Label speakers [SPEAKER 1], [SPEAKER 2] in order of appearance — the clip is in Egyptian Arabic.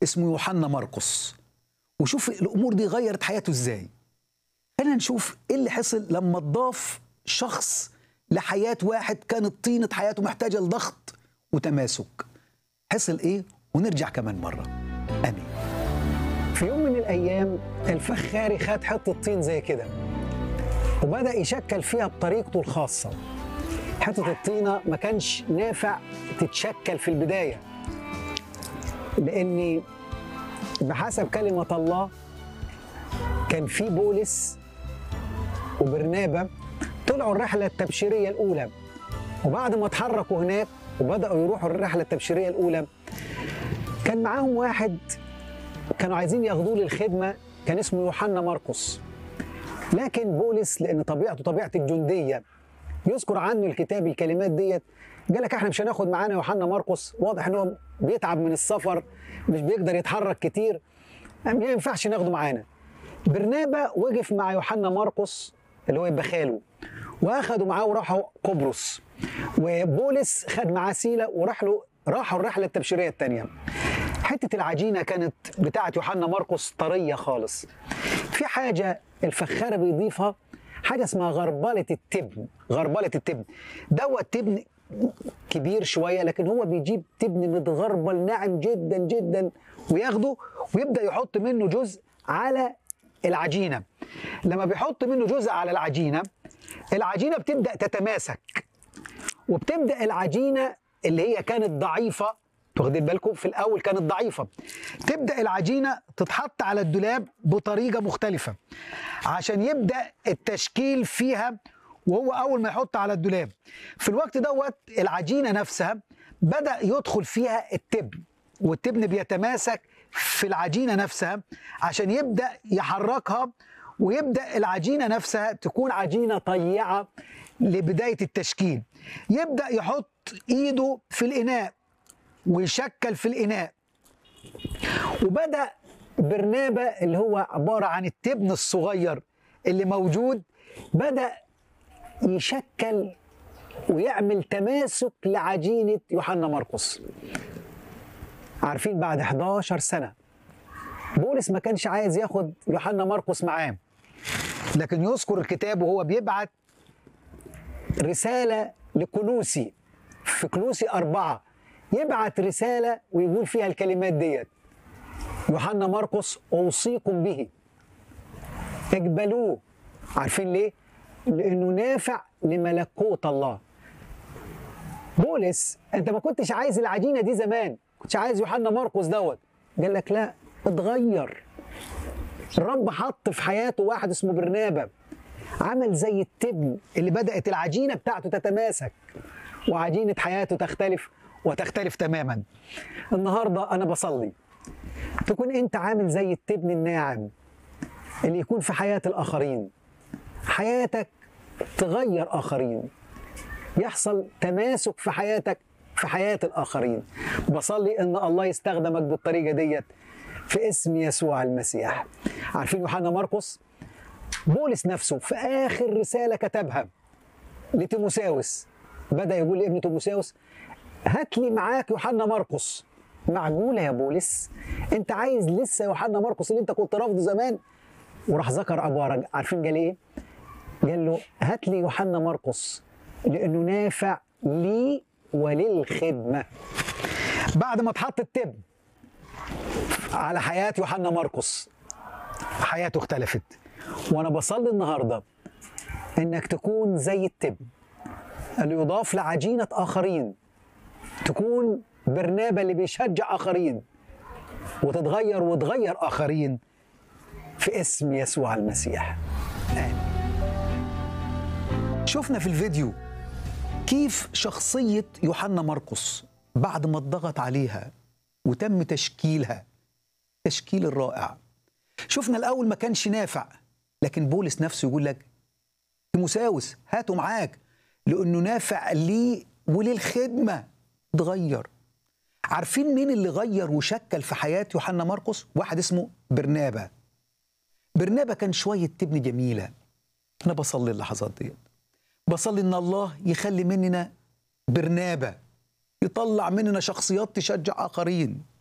[SPEAKER 1] اسمه يوحنا مرقس وشوف الامور دي غيرت حياته ازاي خلينا نشوف ايه اللي حصل لما اتضاف شخص لحياه واحد كانت طينه حياته محتاجه لضغط وتماسك حصل ايه ونرجع كمان مره امين
[SPEAKER 2] في يوم من الايام الفخاري خد حته طين زي كده وبدا يشكل فيها بطريقته الخاصه حته الطينه ما كانش نافع تتشكل في البدايه لاني بحسب كلمه الله كان في بولس وبرنابا طلعوا الرحله التبشيريه الاولى وبعد ما اتحركوا هناك وبداوا يروحوا الرحله التبشيريه الاولى كان معاهم واحد كانوا عايزين ياخدوه للخدمه كان اسمه يوحنا مرقس لكن بولس لان طبيعته طبيعه الجنديه يذكر عنه الكتاب الكلمات ديت قال لك احنا مش هناخد معانا يوحنا مرقس واضح ان هو بيتعب من السفر مش بيقدر يتحرك كتير ما ينفعش ناخده معانا برنابا وقف مع يوحنا مرقس اللي هو يبقى خاله واخدوا معاه وراحوا قبرص وبولس خد معاه سيله وراح له راحوا الرحله التبشيريه الثانيه حته العجينه كانت بتاعه يوحنا مرقس طريه خالص في حاجه الفخاره بيضيفها حاجه اسمها غربله التبن غربله التبن دوت تبن كبير شويه لكن هو بيجيب تبن متغربل ناعم جدا جدا وياخده ويبدا يحط منه جزء على العجينه لما بيحط منه جزء على العجينه العجينه بتبدا تتماسك وبتبدا العجينه اللي هي كانت ضعيفه واخدين بالكم في الاول كانت ضعيفه تبدا العجينه تتحط على الدولاب بطريقه مختلفه عشان يبدا التشكيل فيها وهو اول ما يحط على الدولاب في الوقت دوت العجينه نفسها بدا يدخل فيها التبن والتبن بيتماسك في العجينه نفسها عشان يبدا يحركها ويبدا العجينه نفسها تكون عجينه طيعه لبدايه التشكيل يبدا يحط ايده في الاناء ويشكل في الاناء وبدا برنابا اللي هو عباره عن التبن الصغير اللي موجود بدا يشكل ويعمل تماسك لعجينه يوحنا مرقس عارفين بعد 11 سنه بولس ما كانش عايز ياخد يوحنا مرقس معاه لكن يذكر الكتاب وهو بيبعت رساله لكلوسي في كلوسي أربعة يبعت رسالة ويقول فيها الكلمات ديت يوحنا مرقس أوصيكم به اقبلوه عارفين ليه؟ لأنه نافع لملكوت الله بولس أنت ما كنتش عايز العجينة دي زمان كنتش عايز يوحنا مرقس دوت قال لك لا اتغير الرب حط في حياته واحد اسمه برنابا عمل زي التبن اللي بدأت العجينة بتاعته تتماسك وعجينة حياته تختلف وتختلف تماما النهاردة أنا بصلي تكون أنت عامل زي التبن الناعم اللي يكون في حياة الآخرين حياتك تغير آخرين يحصل تماسك في حياتك في حياة الآخرين بصلي أن الله يستخدمك بالطريقة ديت في اسم يسوع المسيح عارفين يوحنا مرقس بولس نفسه في آخر رسالة كتبها لتيموساوس بدأ يقول لابن تيموساوس هات لي معاك يوحنا مرقس معقولة يا بولس انت عايز لسه يوحنا مرقس اللي انت كنت رافضه زمان وراح ذكر ابوارج عارفين قال ايه قال له هات لي يوحنا مرقس لانه نافع لي وللخدمة بعد ما اتحط التب على حياة يوحنا مرقس حياته اختلفت وانا بصلي النهارده انك تكون زي التب اللي يضاف لعجينة آخرين تكون برنابة اللي بيشجع آخرين وتتغير وتغير آخرين في اسم يسوع المسيح آمين
[SPEAKER 1] شفنا في الفيديو كيف شخصية يوحنا مرقس بعد ما اتضغط عليها وتم تشكيلها تشكيل الرائع شفنا الأول ما كانش نافع لكن بولس نفسه يقول لك تيموساوس هاته معاك لأنه نافع لي وللخدمة اتغير عارفين مين اللي غير وشكل في حياة يوحنا مرقس واحد اسمه برنابا برنابا كان شوية تبن جميلة أنا بصلي اللحظات دي بصلي إن الله يخلي مننا برنابا يطلع مننا شخصيات تشجع آخرين